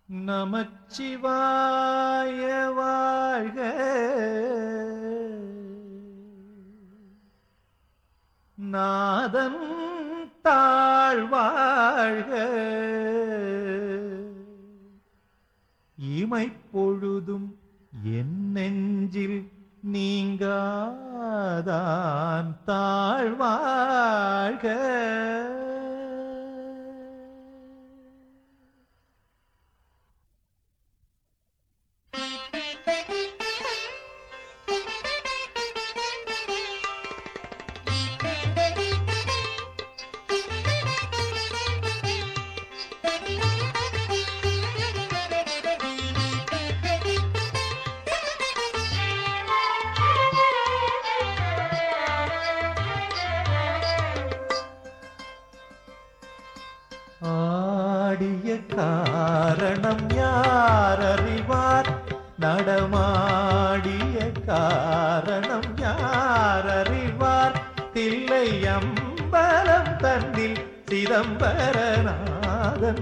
நமச்சிவாய வாழ்க நாதன் தாழ்வாழ்க இமைப்பொழுதும் என் நெஞ்சில் நீங்காதான் தாழ்வாழ்க ஆடிய காரணம் யார் அறிவார் நடமாடிய காரணம் யார் அறிவார் தில்லை அம்பலம் தன்னில் சிதம்பரநாதன்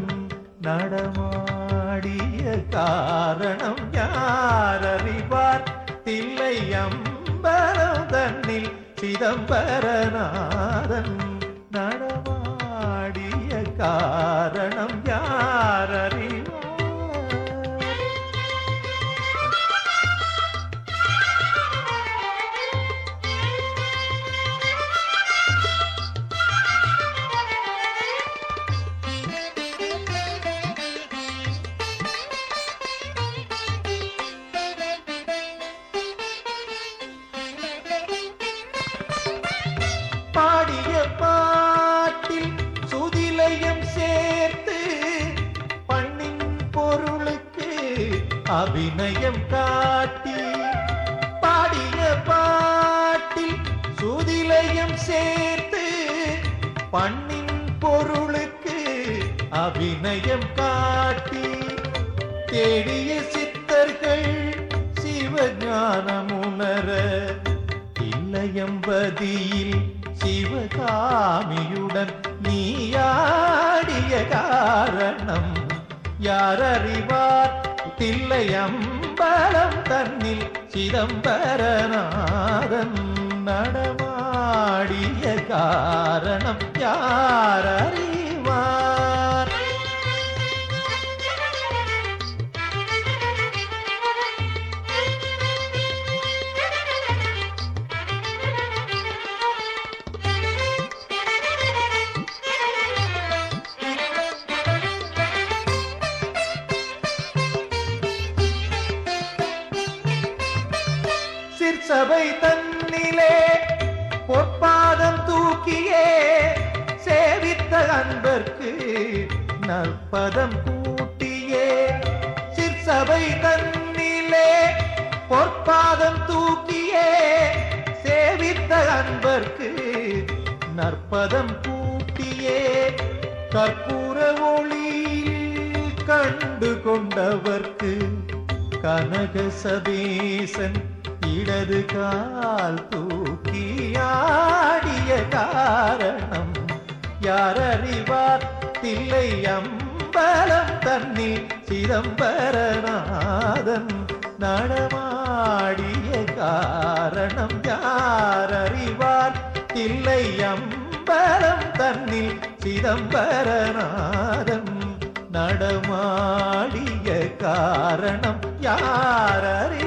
நடமாடிய காரணம் யார் அறிவார் தில்லை அம்பலம் தன்னில் சிதம்பரநாதன் நடமாடிய காரணம் யார் அறிவார் பாடிய பாட்டில் சுதிலயம் சேர்த்து பண்ணின் பொருளுக்கு அபிநயம் காட்டி பாடிய பாட்டில் சுதிலயம் சேர்த்து பண்ணின் பொருளுக்கு அபிநயம் காட்டி தேடிய சித்தர்கள் சிவஞானமுணர இல்லையம்பதியில் சிவகாமியுடன் நீயாடிய காரணம் யார் அறிவார் தில்லையம்பலம் தன்னில் சிதம்பரநாதன் நடமாடிய காரணம் யார் அறிவார் சிற்சபை தன்னிலே பொற்பாதம் தூக்கியே சேவித்த அன்பர்க்கு நற்பதம் கூட்டியே சிற்சபை தன்னிலே பொற்பாதம் தூக்கியே சேவித்த அன்பர்க்கு நற்பதம் கூட்டியே கற்பூர ஒளியில் கண்டு கொண்டவர்க்கு கனக சபேசன் இடது கால் தூக்கி ஆடிய காரணம் யார் அறிவார் தில்லை அம்பலம் தன்னில் சிதம்பரநாதன் நடமாடிய காரணம் யார் அறிவார் தில்லை அம்பலம் தன்னில் சிதம்பரநாதன் நடமாடிய காரணம் யார் அறிவார்